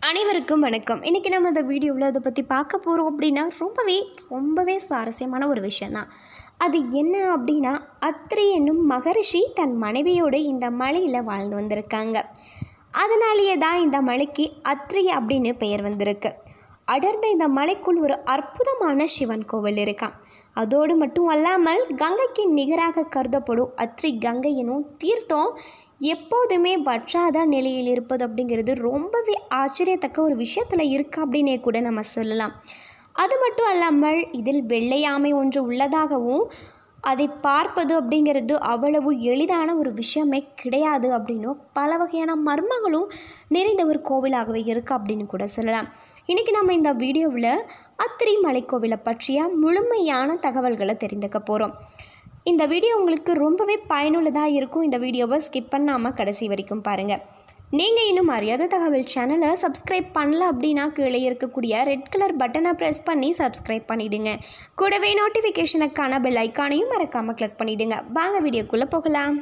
அனைவருக்கும் வணக்கம் இன்றைக்கி நம்ம இந்த வீடியோவில் அதை பற்றி பார்க்க போகிறோம் அப்படின்னா ரொம்பவே ரொம்பவே சுவாரஸ்யமான ஒரு விஷயந்தான் அது என்ன அப்படின்னா அத்ரி என்னும் மகரிஷி தன் மனைவியோடு இந்த மலையில் வாழ்ந்து வந்திருக்காங்க அதனாலேயே தான் இந்த மலைக்கு அத்ரி அப்படின்னு பெயர் வந்திருக்கு அடர்ந்த இந்த மலைக்குள் ஒரு அற்புதமான சிவன் கோவில் இருக்கான் அதோடு மட்டும் அல்லாமல் கங்கைக்கு நிகராக கருதப்படும் அத்ரி கங்கை எனும் தீர்த்தம் எப்போதுமே வற்றாத நிலையில் இருப்பது அப்படிங்கிறது ரொம்பவே ஆச்சரியத்தக்க ஒரு விஷயத்தில் இருக்கு அப்படின்னே கூட நம்ம சொல்லலாம் அது மட்டும் அல்லாமல் இதில் வெள்ளையாமை ஒன்று உள்ளதாகவும் அதை பார்ப்பது அப்படிங்கிறது அவ்வளவு எளிதான ஒரு விஷயமே கிடையாது அப்படின்னும் பல வகையான மர்மங்களும் நிறைந்த ஒரு கோவிலாகவே இருக்குது அப்படின்னு கூட சொல்லலாம் இன்றைக்கி நம்ம இந்த வீடியோவில் அத்திரி மலைக்கோவிலை பற்றிய முழுமையான தகவல்களை தெரிந்துக்க போகிறோம் இந்த வீடியோ உங்களுக்கு ரொம்பவே பயனுள்ளதாக இருக்கும் இந்த வீடியோவை ஸ்கிப் பண்ணாமல் கடைசி வரைக்கும் பாருங்கள் நீங்கள் இன்னும் அறியாத தகவல் சேனலை சப்ஸ்கிரைப் பண்ணல அப்படின்னா கீழே இருக்கக்கூடிய ரெட் கலர் பட்டனை ப்ரெஸ் பண்ணி சப்ஸ்கிரைப் பண்ணிவிடுங்க கூடவே நோட்டிஃபிகேஷனுக்கான பெல் ஐக்கானையும் மறக்காமல் கிளிக் பண்ணிவிடுங்க வாங்க வீடியோக்குள்ளே போகலாம்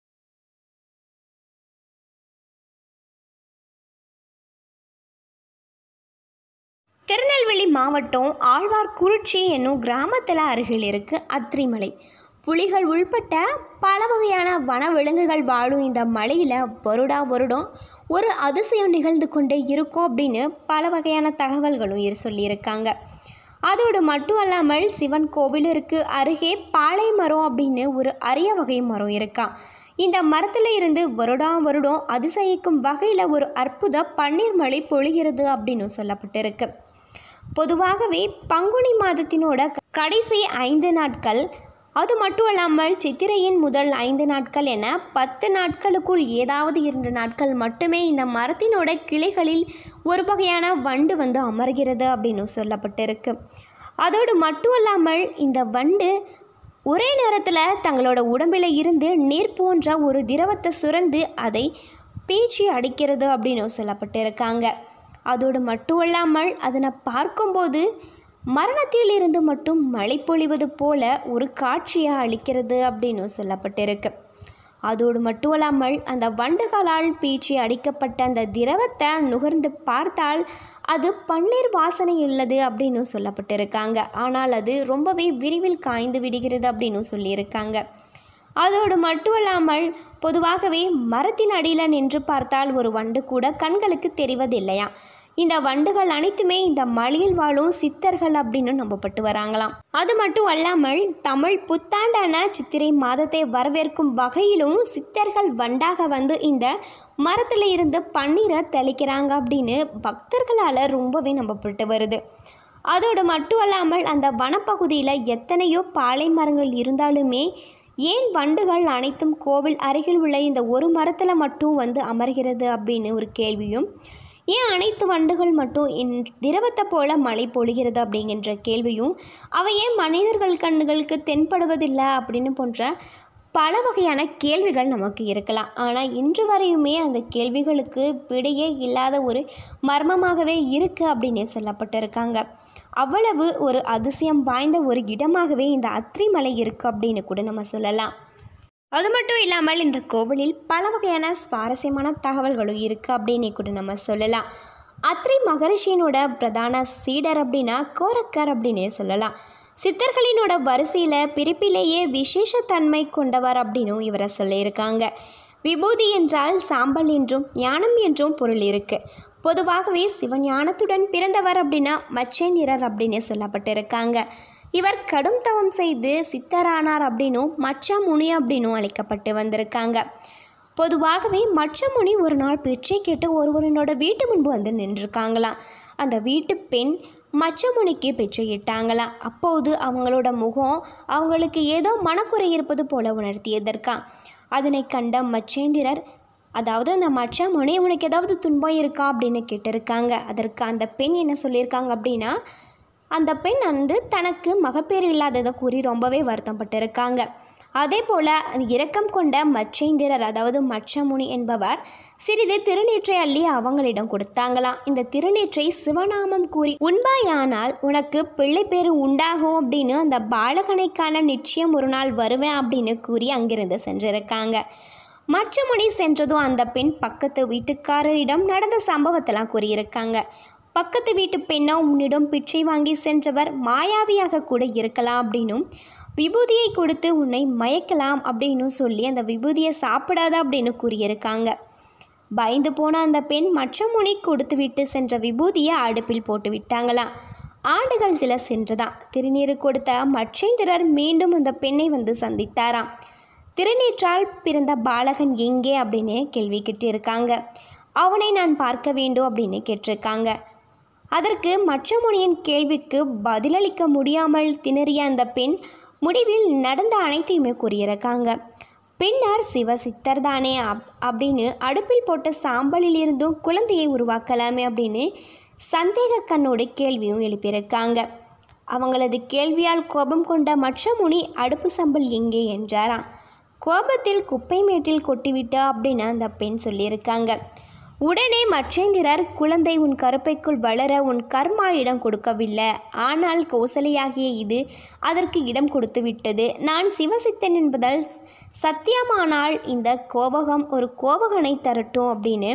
திருநெல்வேலி மாவட்டம் ஆழ்வார்குறிச்சி என்னும் கிராமத்தில் அருகில் இருக்குது அத்ரிமலை புலிகள் உள்பட்ட பல வகையான வனவிலங்குகள் வாழும் இந்த மலையில் வருடா வருடம் ஒரு அதிசயம் நிகழ்ந்து கொண்டே இருக்கும் அப்படின்னு பல வகையான தகவல்களும் இரு சொல்லியிருக்காங்க அதோடு மட்டும் அல்லாமல் சிவன் கோவிலிற்கு அருகே பாலை மரம் அப்படின்னு ஒரு அரிய வகை மரம் இருக்கான் இந்த மரத்தில் இருந்து வருடா வருடம் அதிசயிக்கும் வகையில் ஒரு அற்புத பன்னீர் மழை பொழிகிறது அப்படின்னு சொல்லப்பட்டிருக்கு பொதுவாகவே பங்குனி மாதத்தினோட கடைசி ஐந்து நாட்கள் அது மட்டும் இல்லாமல் சித்திரையின் முதல் ஐந்து நாட்கள் என பத்து நாட்களுக்குள் ஏதாவது இரண்டு நாட்கள் மட்டுமே இந்த மரத்தினோட கிளைகளில் ஒரு வகையான வண்டு வந்து அமர்கிறது அப்படின்னு சொல்லப்பட்டிருக்கு அதோடு மட்டும் இல்லாமல் இந்த வண்டு ஒரே நேரத்தில் தங்களோட உடம்பில் இருந்து நீர் போன்ற ஒரு திரவத்தை சுரந்து அதை பீச்சி அடிக்கிறது அப்படின்னு சொல்லப்பட்டிருக்காங்க அதோடு மட்டும் இல்லாமல் அதனை பார்க்கும்போது மரணத்தில் இருந்து மட்டும் மழை பொழிவது போல ஒரு காட்சியை அளிக்கிறது அப்படின்னு சொல்லப்பட்டிருக்கு அதோடு மட்டும் இல்லாமல் அந்த வண்டுகளால் பீச்சி அடிக்கப்பட்ட அந்த திரவத்தை நுகர்ந்து பார்த்தால் அது பன்னீர் வாசனை உள்ளது அப்படின்னு சொல்லப்பட்டிருக்காங்க ஆனால் அது ரொம்பவே விரிவில் காய்ந்து விடுகிறது அப்படின்னு சொல்லியிருக்காங்க அதோடு மட்டும் இல்லாமல் பொதுவாகவே மரத்தின் அடியில் நின்று பார்த்தால் ஒரு வண்டு கூட கண்களுக்கு தெரிவதில்லையா இந்த வண்டுகள் அனைத்துமே இந்த மலையில் வாழும் சித்தர்கள் அப்படின்னு நம்பப்பட்டு வராங்களாம் அது மட்டும் அல்லாமல் தமிழ் புத்தாண்டான சித்திரை மாதத்தை வரவேற்கும் வகையிலும் சித்தர்கள் வண்டாக வந்து இந்த மரத்தில் இருந்து பன்னீரை தெளிக்கிறாங்க அப்படின்னு பக்தர்களால் ரொம்பவே நம்பப்பட்டு வருது அதோடு மட்டும் அல்லாமல் அந்த வனப்பகுதியில் எத்தனையோ பாலை மரங்கள் இருந்தாலுமே ஏன் வண்டுகள் அனைத்தும் கோவில் அருகில் உள்ள இந்த ஒரு மரத்தில் மட்டும் வந்து அமர்கிறது அப்படின்னு ஒரு கேள்வியும் ஏன் அனைத்து வண்டுகள் மட்டும் இன் திரவத்தை போல மழை பொழிகிறது அப்படிங்கிற கேள்வியும் அவை ஏன் மனிதர்கள் கண்ணுகளுக்கு தென்படுவதில்லை அப்படின்னு போன்ற பல வகையான கேள்விகள் நமக்கு இருக்கலாம் ஆனால் இன்று வரையுமே அந்த கேள்விகளுக்கு விடையே இல்லாத ஒரு மர்மமாகவே இருக்குது அப்படின்னே சொல்லப்பட்டிருக்காங்க அவ்வளவு ஒரு அதிசயம் வாய்ந்த ஒரு இடமாகவே இந்த அத்ரிமலை இருக்குது அப்படின்னு கூட நம்ம சொல்லலாம் அது மட்டும் இல்லாமல் இந்த கோவிலில் பல வகையான சுவாரஸ்யமான தகவல்களும் இருக்குது அப்படின்னு கூட நம்ம சொல்லலாம் அத்ரி மகரிஷியினோட பிரதான சீடர் அப்படின்னா கோரக்கர் அப்படின்னே சொல்லலாம் சித்தர்களினோட வரிசையில் பிரிப்பிலேயே விசேஷத்தன்மை கொண்டவர் அப்படின்னும் இவரை சொல்லியிருக்காங்க விபூதி என்றால் சாம்பல் என்றும் ஞானம் என்றும் பொருள் இருக்குது பொதுவாகவே சிவஞானத்துடன் பிறந்தவர் அப்படின்னா மச்சேந்திரர் அப்படின்னு சொல்லப்பட்டிருக்காங்க இவர் கடும் தவம் செய்து சித்தரானார் அப்படின்னும் மச்ச முனி அப்படின்னும் அழைக்கப்பட்டு வந்திருக்காங்க பொதுவாகவே மச்ச முனி ஒரு நாள் பிச்சை கேட்டு ஒருவரினோட வீட்டு முன்பு வந்து நின்றுருக்காங்களாம் அந்த வீட்டு பெண் மச்சமுனிக்கு பிச்சையிட்டாங்களாம் அப்போது அவங்களோட முகம் அவங்களுக்கு ஏதோ மனக்குறை இருப்பது போல உணர்த்தியதற்காம் அதனை கண்ட மச்சேந்திரர் அதாவது அந்த மச்சமுனி உனக்கு ஏதாவது துன்பம் இருக்கா அப்படின்னு கேட்டிருக்காங்க அதற்கு அந்த பெண் என்ன சொல்லியிருக்காங்க அப்படின்னா அந்த பெண் வந்து தனக்கு மகப்பேறு இல்லாததை கூறி ரொம்பவே வருத்தப்பட்டிருக்காங்க அதே போல் இரக்கம் கொண்ட மச்சேந்திரர் அதாவது மச்சமுனி என்பவர் சிறிது திருநீற்றை அள்ளி அவங்களிடம் கொடுத்தாங்களாம் இந்த திருநீற்றை சிவநாமம் கூறி உண்பாயானால் உனக்கு பிள்ளை பேரு உண்டாகும் அப்படின்னு அந்த பாலகனைக்கான நிச்சயம் ஒரு நாள் வருவேன் அப்படின்னு கூறி அங்கிருந்து சென்றிருக்காங்க மச்சமுனி சென்றதும் அந்த பெண் பக்கத்து வீட்டுக்காரரிடம் நடந்த சம்பவத்தெல்லாம் கூறியிருக்காங்க பக்கத்து வீட்டு பெண்ணோ உன்னிடம் பிச்சை வாங்கி சென்றவர் மாயாவியாக கூட இருக்கலாம் அப்படின்னும் விபூதியை கொடுத்து உன்னை மயக்கலாம் அப்படின்னு சொல்லி அந்த விபூதியை சாப்பிடாத அப்படின்னு கூறியிருக்காங்க பயந்து போன அந்த பெண் மற்ற முனி கொடுத்து விட்டு சென்ற விபூதியை அடுப்பில் போட்டு விட்டாங்களாம் ஆண்டுகள் சில சென்றதாம் திருநீறு கொடுத்த மச்சேந்திரர் மீண்டும் அந்த பெண்ணை வந்து சந்தித்தாராம் திருநீற்றால் பிறந்த பாலகன் எங்கே அப்படின்னு கேள்வி கேட்டிருக்காங்க அவனை நான் பார்க்க வேண்டும் அப்படின்னு கேட்டிருக்காங்க அதற்கு மற்ற முனியின் கேள்விக்கு பதிலளிக்க முடியாமல் திணறிய அந்த பெண் முடிவில் நடந்த அனைத்தையுமே கூறியிருக்காங்க பின்னர் சிவசித்தர் தானே அப் அப்படின்னு அடுப்பில் போட்ட சாம்பலில் இருந்தும் குழந்தையை உருவாக்கலாமே அப்படின்னு சந்தேக கண்ணோடு கேள்வியும் எழுப்பியிருக்காங்க அவங்களது கேள்வியால் கோபம் கொண்ட மற்ற முனி அடுப்பு சாம்பல் எங்கே என்றாராம் கோபத்தில் குப்பை மேட்டில் கொட்டிவிட்டா அப்படின்னு அந்த பெண் சொல்லியிருக்காங்க உடனே மச்சேந்திரர் குழந்தை உன் கருப்பைக்குள் வளர உன் கர்மா இடம் கொடுக்கவில்லை ஆனால் கோசலையாகிய இது அதற்கு இடம் கொடுத்து விட்டது நான் சிவசித்தன் என்பதால் சத்தியமானால் இந்த கோபகம் ஒரு கோபகனை தரட்டும் அப்படின்னு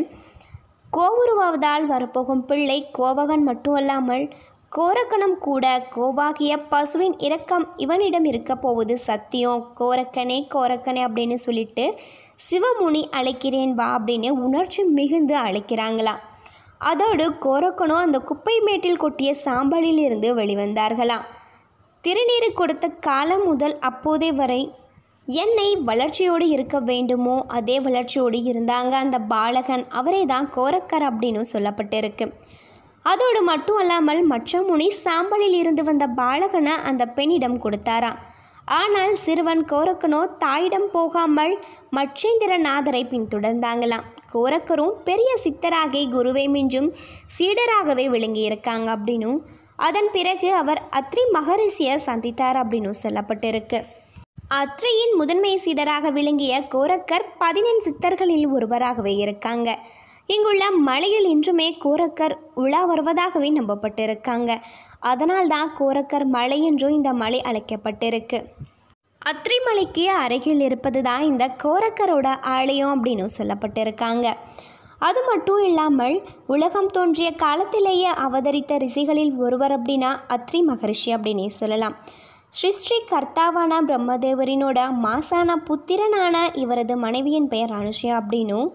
கோவுருவாவதால் வரப்போகும் பிள்ளை கோபகன் மட்டுமல்லாமல் கோரக்கணம் கூட கோவாகிய பசுவின் இரக்கம் இவனிடம் இருக்க போவது சத்தியம் கோரக்கனே கோரக்கனே அப்படின்னு சொல்லிட்டு சிவமுனி அழைக்கிறேன் வா அப்படின்னு உணர்ச்சி மிகுந்து அழைக்கிறாங்களாம் அதோடு கோரக்கனும் அந்த குப்பை மேட்டில் கொட்டிய சாம்பலில் இருந்து வெளிவந்தார்களாம் திருநீறு கொடுத்த காலம் முதல் அப்போதே வரை என்னை வளர்ச்சியோடு இருக்க வேண்டுமோ அதே வளர்ச்சியோடு இருந்தாங்க அந்த பாலகன் அவரே தான் கோரக்கர் அப்படின்னு சொல்லப்பட்டிருக்கு அதோடு மட்டும் அல்லாமல் மற்ற முனி சாம்பலில் இருந்து வந்த பாலகனை அந்த பெண்ணிடம் கொடுத்தாராம் ஆனால் சிறுவன் கோரக்கனோ தாயிடம் போகாமல் மச்சேந்திரநாதரை பின்தொடர்ந்தாங்களாம் கோரக்கரும் பெரிய சித்தராகி குருவை மிஞ்சும் சீடராகவே விளங்கியிருக்காங்க அப்படின்னும் அதன் பிறகு அவர் அத்ரி மகரிஷியை சந்தித்தார் அப்படின்னும் சொல்லப்பட்டிருக்கு அத்ரியின் முதன்மை சீடராக விளங்கிய கோரக்கர் பதினெண் சித்தர்களில் ஒருவராகவே இருக்காங்க இங்குள்ள மலையில் இன்றுமே கோரக்கர் உலா வருவதாகவே நம்பப்பட்டிருக்காங்க அதனால்தான் கோரக்கர் மலை என்றும் இந்த மலை அழைக்கப்பட்டிருக்கு அத்ரிமலைக்கு அருகில் இருப்பது தான் இந்த கோரக்கரோட ஆலயம் அப்படின்னு சொல்லப்பட்டிருக்காங்க அது மட்டும் இல்லாமல் உலகம் தோன்றிய காலத்திலேயே அவதரித்த ரிஷிகளில் ஒருவர் அப்படின்னா அத்ரி மகரிஷி அப்படின்னே சொல்லலாம் ஸ்ரீ ஸ்ரீ கர்த்தாவான பிரம்மதேவரினோட மாசான புத்திரனான இவரது மனைவியின் பெயர் அனுஷயா அப்படின்னும்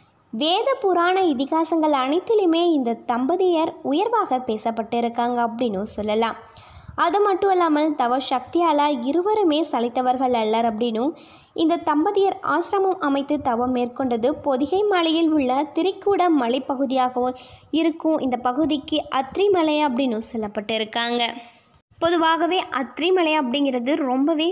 வேத புராண இதிகாசங்கள் அனைத்திலுமே இந்த தம்பதியர் உயர்வாக பேசப்பட்டிருக்காங்க அப்படின்னும் சொல்லலாம் அது மட்டும் இல்லாமல் தவ சக்தியால் இருவருமே சளைத்தவர்கள் அல்லர் அப்படின்னும் இந்த தம்பதியர் ஆசிரமம் அமைத்து தவம் மேற்கொண்டது பொதிகை மலையில் உள்ள திரிக்கூட மலைப்பகுதியாகவும் இருக்கும் இந்த பகுதிக்கு அத்ரிமலை அப்படின்னு சொல்லப்பட்டிருக்காங்க பொதுவாகவே அத்ரிமலை அப்படிங்கிறது ரொம்பவே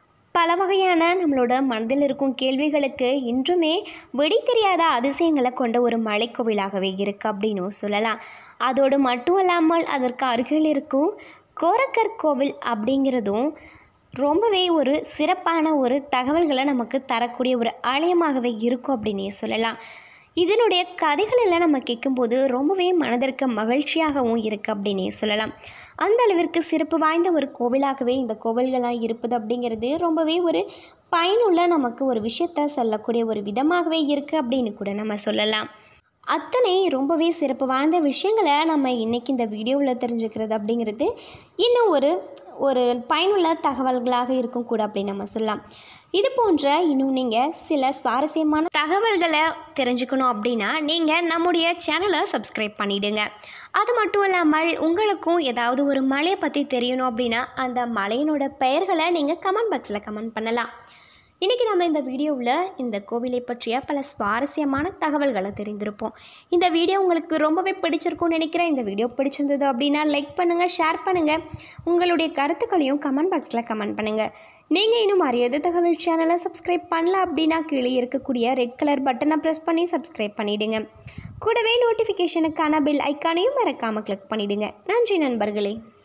பல வகையான நம்மளோட மனதில் இருக்கும் கேள்விகளுக்கு இன்றுமே வெடி தெரியாத அதிசயங்களை கொண்ட ஒரு மலைக்கோவிலாகவே இருக்குது அப்படின்னும் சொல்லலாம் அதோடு மட்டும் இல்லாமல் அதற்கு அருகில் இருக்கும் கோரக்கர் கோவில் அப்படிங்கிறதும் ரொம்பவே ஒரு சிறப்பான ஒரு தகவல்களை நமக்கு தரக்கூடிய ஒரு ஆலயமாகவே இருக்கும் அப்படின்னே சொல்லலாம் இதனுடைய கதைகள் எல்லாம் நம்ம கேட்கும்போது ரொம்பவே மனதிற்கு மகிழ்ச்சியாகவும் இருக்குது அப்படின்னே சொல்லலாம் அந்த அளவிற்கு சிறப்பு வாய்ந்த ஒரு கோவிலாகவே இந்த கோவில்கள்லாம் இருப்பது அப்படிங்கிறது ரொம்பவே ஒரு பயனுள்ள நமக்கு ஒரு விஷயத்த சொல்லக்கூடிய ஒரு விதமாகவே இருக்குது அப்படின்னு கூட நம்ம சொல்லலாம் அத்தனை ரொம்பவே சிறப்பு வாய்ந்த விஷயங்களை நம்ம இன்றைக்கி இந்த வீடியோவில் தெரிஞ்சுக்கிறது அப்படிங்கிறது இன்னும் ஒரு ஒரு பயனுள்ள தகவல்களாக இருக்கும் கூட அப்படின்னு நம்ம சொல்லலாம் இது போன்ற இன்னும் நீங்கள் சில சுவாரஸ்யமான தகவல்களை தெரிஞ்சுக்கணும் அப்படின்னா நீங்கள் நம்முடைய சேனலை சப்ஸ்கிரைப் பண்ணிவிடுங்க அது மட்டும் இல்லாமல் உங்களுக்கும் ஏதாவது ஒரு மலையை பற்றி தெரியணும் அப்படின்னா அந்த மலையினோட பெயர்களை நீங்கள் கமெண்ட் பாக்ஸில் கமெண்ட் பண்ணலாம் இன்றைக்கி நம்ம இந்த வீடியோவில் இந்த கோவிலை பற்றிய பல சுவாரஸ்யமான தகவல்களை தெரிந்திருப்போம் இந்த வீடியோ உங்களுக்கு ரொம்பவே பிடிச்சிருக்கும்னு நினைக்கிறேன் இந்த வீடியோ பிடிச்சிருந்தது அப்படின்னா லைக் பண்ணுங்கள் ஷேர் பண்ணுங்கள் உங்களுடைய கருத்துக்களையும் கமெண்ட் பாக்ஸில் கமெண்ட் பண்ணுங்கள் நீங்கள் இன்னும் அறியாத தகவல் சேனலை சப்ஸ்கிரைப் பண்ணல அப்படின்னா கீழே இருக்கக்கூடிய ரெட் கலர் பட்டனை ப்ரெஸ் பண்ணி சப்ஸ்கிரைப் பண்ணிவிடுங்க கூடவே நோட்டிஃபிகேஷனுக்கான பெல் ஐக்கானையும் மறக்காமல் கிளிக் பண்ணிவிடுங்க நன்றி நண்பர்களே